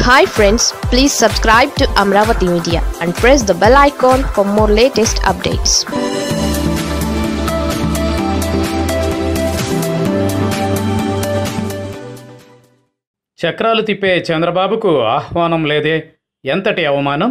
hi friends please subscribe to Amaravati media and press the bell icon for more latest updates చక్రాలు తిప్పే చంద్రబాబుకు ఆహ్వానం లేదే ఎంతటి అవమానం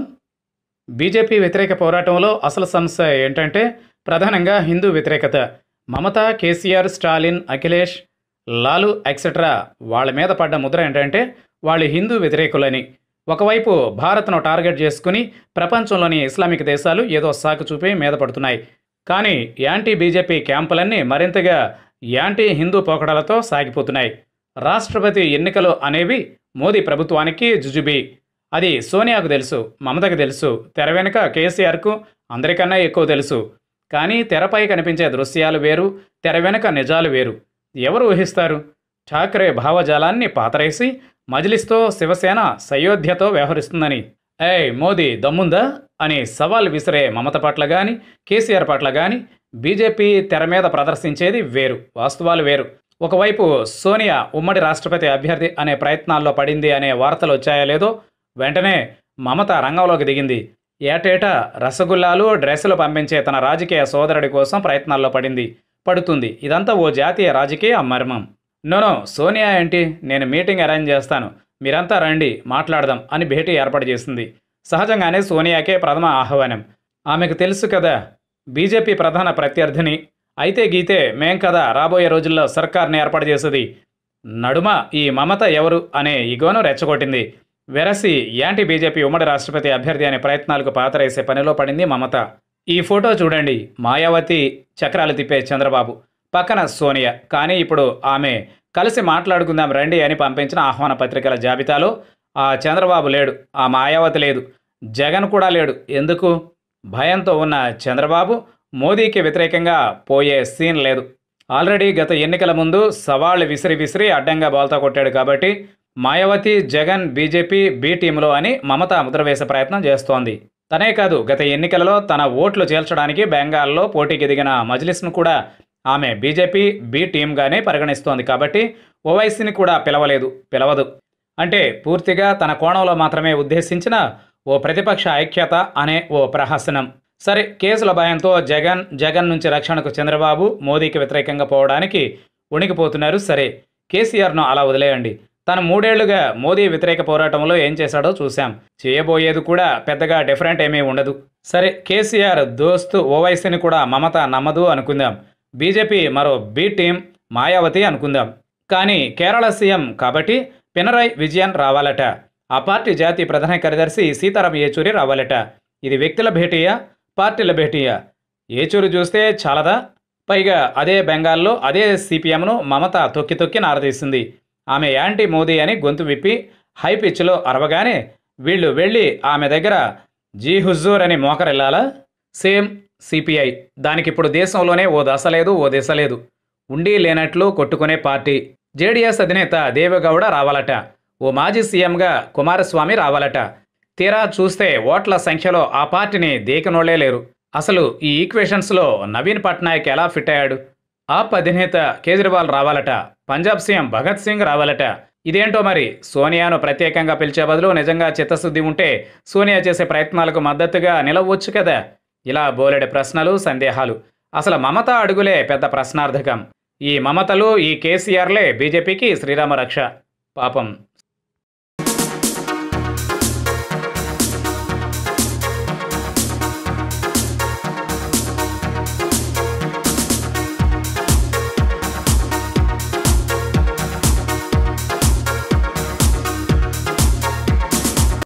బీజేపీ వ్యతిరేక పోరాటంలో అసలు సమస్య ఏంటంటే ప్రధానంగా హిందూ వ్యతిరేకత మమత కేసీఆర్ స్టాలిన్ అఖిలేష్ లాలు ఎక్సెట్రా వాళ్ళ మీద పడ్డ ముద్ర ఏంటంటే వాళ్ళు హిందూ వ్యతిరేకులని ఒకవైపు భారత్ను టార్గెట్ చేసుకుని ప్రపంచంలోని ఇస్లామిక్ దేశాలు ఏదో సాకు చూపి మీద పడుతున్నాయి కానీ యాంటీ బీజేపీ క్యాంపులన్నీ మరింతగా యాంటీ హిందూ పోకడలతో సాగిపోతున్నాయి రాష్ట్రపతి ఎన్నికలు అనేవి మోదీ ప్రభుత్వానికి జుజుబీ అది సోనియాకు తెలుసు మమతకు తెలుసు తెర వెనుక కేసీఆర్కు అందరికన్నా ఎక్కువ తెలుసు కానీ తెరపై కనిపించే దృశ్యాలు వేరు తెర వెనుక నిజాలు వేరు ఎవరు ఊహిస్తారు ఠాక్రే భావజాలాన్ని పాతరేసి మజ్లిస్తో శివసేన సయోధ్యతో వ్యవహరిస్తుందని ఏయ్ మోదీ దమ్ముందా అని సవాల్ విసిరే మమత పట్ల కానీ కేసీఆర్ పట్ల కానీ బీజేపీ తెర మీద ప్రదర్శించేది వేరు వాస్తవాలు వేరు ఒకవైపు సోనియా ఉమ్మడి రాష్ట్రపతి అభ్యర్థి అనే ప్రయత్నాల్లో పడింది అనే వార్తలు వచ్చాయో లేదో వెంటనే మమత రంగంలోకి దిగింది ఏటేటా రసగుల్లాలు డ్రెస్సులు పంపించే తన రాజకీయ సోదరుడి కోసం ప్రయత్నాల్లో పడింది పడుతుంది ఇదంతా ఓ జాతీయ రాజకీయ మర్మం నోనో సోనియా ఏంటి నేను మీటింగ్ అరేంజ్ చేస్తాను మీరంతా రండి మాట్లాడదాం అని భేటీ ఏర్పాటు చేసింది సహజంగానే సోనియాకే ప్రథమ ఆహ్వానం ఆమెకు తెలుసు కదా బీజేపీ ప్రధాన ప్రత్యర్థిని అయితే గీతే మేం కదా రాబోయే రోజుల్లో సర్కార్ని ఏర్పాటు చేసేది నడుమ ఈ మమత ఎవరు అనే ఇగోను రెచ్చగొట్టింది వెరసి యాంటీ బీజేపీ ఉమ్మడి రాష్ట్రపతి అభ్యర్థి అనే ప్రయత్నాలకు పాతరేసే పనిలో పడింది మమత ఈ ఫోటో చూడండి మాయావతి చక్రాలు తిప్పే చంద్రబాబు పక్కన సోనియా కానీ ఇప్పుడు ఆమె కలిసి మాట్లాడుకుందాం రండి అని పంపించిన ఆహ్వాన పత్రికల జాబితాలో ఆ చంద్రబాబు లేడు ఆ మాయావతి లేదు జగన్ కూడా లేడు ఎందుకు భయంతో ఉన్న చంద్రబాబు మోదీకి వ్యతిరేకంగా పోయే సీన్ లేదు ఆల్రెడీ గత ఎన్నికల ముందు సవాళ్లు విసిరి విసిరి అడ్డంగా బాల్తా కొట్టాడు కాబట్టి మాయావతి జగన్ బీజేపీ బి టీంలో అని మమత ముద్ర వేసే ప్రయత్నం చేస్తోంది తనే కాదు గత ఎన్నికలలో తన ఓట్లు చేల్చడానికి బెంగాల్లో పోటీకి దిగిన మజ్లిస్ను కూడా ఆమె బీజేపీ బి టీంగానే పరిగణిస్తోంది కాబట్టి ఓవైసీని కూడా పిలవలేదు పిలవదు అంటే పూర్తిగా తన కోణంలో మాత్రమే ఉద్దేశించిన ఓ ప్రతిపక్ష ఐక్యత అనే ఓ ప్రహసనం సరే కేసుల భయంతో జగన్ జగన్ నుంచి రక్షణకు చంద్రబాబు మోదీకి వ్యతిరేకంగా పోవడానికి ఉణికిపోతున్నారు సరే కేసీఆర్ను అలా వదిలేయండి తను మూడేళ్లుగా మోదీ వ్యతిరేక పోరాటంలో ఏం చేశాడో చూశాం చేయబోయేది కూడా పెద్దగా డిఫరెంట్ ఏమీ ఉండదు సరే కేసీఆర్ దోస్తు ఓవైసీని కూడా మమత నమ్మదు అనుకుందాం బీజేపీ మరో బి టీం మాయావతి అనుకుందాం కానీ కేరళ సీఎం కాబట్టి పినరాయ్ విజయన్ రావాలట ఆ పార్టీ జాతీయ ప్రధాన కార్యదర్శి సీతారాం ఏచూరి రావాలట ఇది వ్యక్తుల భేటీయా పార్టీల భేటీయా ఏచూరి చూస్తే చాలదా పైగా అదే బెంగాల్లో అదే సిపిఎంను మమత తొక్కి తొక్కి నారదీసింది ఆమె యాంటీ మోదీ అని గొంతు విప్పి హై పిచ్లో అరవగానే వీళ్ళు వెళ్ళి ఆమె దగ్గర జీ హుజూర్ అని మోకరెళ్ళాలా సేమ్ సిపిఐ దానికిప్పుడు దేశంలోనే ఓ దశ లేదు ఓ దిశ లేదు ఉండి లేనట్లు కొట్టుకునే పార్టీ జేడీఎస్ అధినేత దేవేగౌడ రావాలట ఓ మాజీ సీఎంగా కుమారస్వామి రావాలట తీరా చూస్తే ఓట్ల సంఖ్యలో ఆ పార్టీని దేకనోళ్లే లేరు అసలు ఈ ఈక్వేషన్స్లో నవీన్ పట్నాయక్ ఎలా ఫిట్ అయ్యాడు ఆప్ అధినేత కేజ్రీవాల్ రావాలట పంజాబ్ సీఎం భగత్ సింగ్ రావాలట ఇదేంటో మరి సోనియాను ప్రత్యేకంగా పిలిచే బదులు నిజంగా చిత్తశుద్ధి ఉంటే సోనియా చేసే ప్రయత్నాలకు మద్దతుగా నిలవచ్చు కదా ఇలా బోలెడు ప్రశ్నలు సందేహాలు అసలు మమత అడుగులే పెద్ద ప్రశ్నార్థకం ఈ మమతలు ఈ కేసీఆర్లే బీజేపీకి శ్రీరామ రక్ష పాపం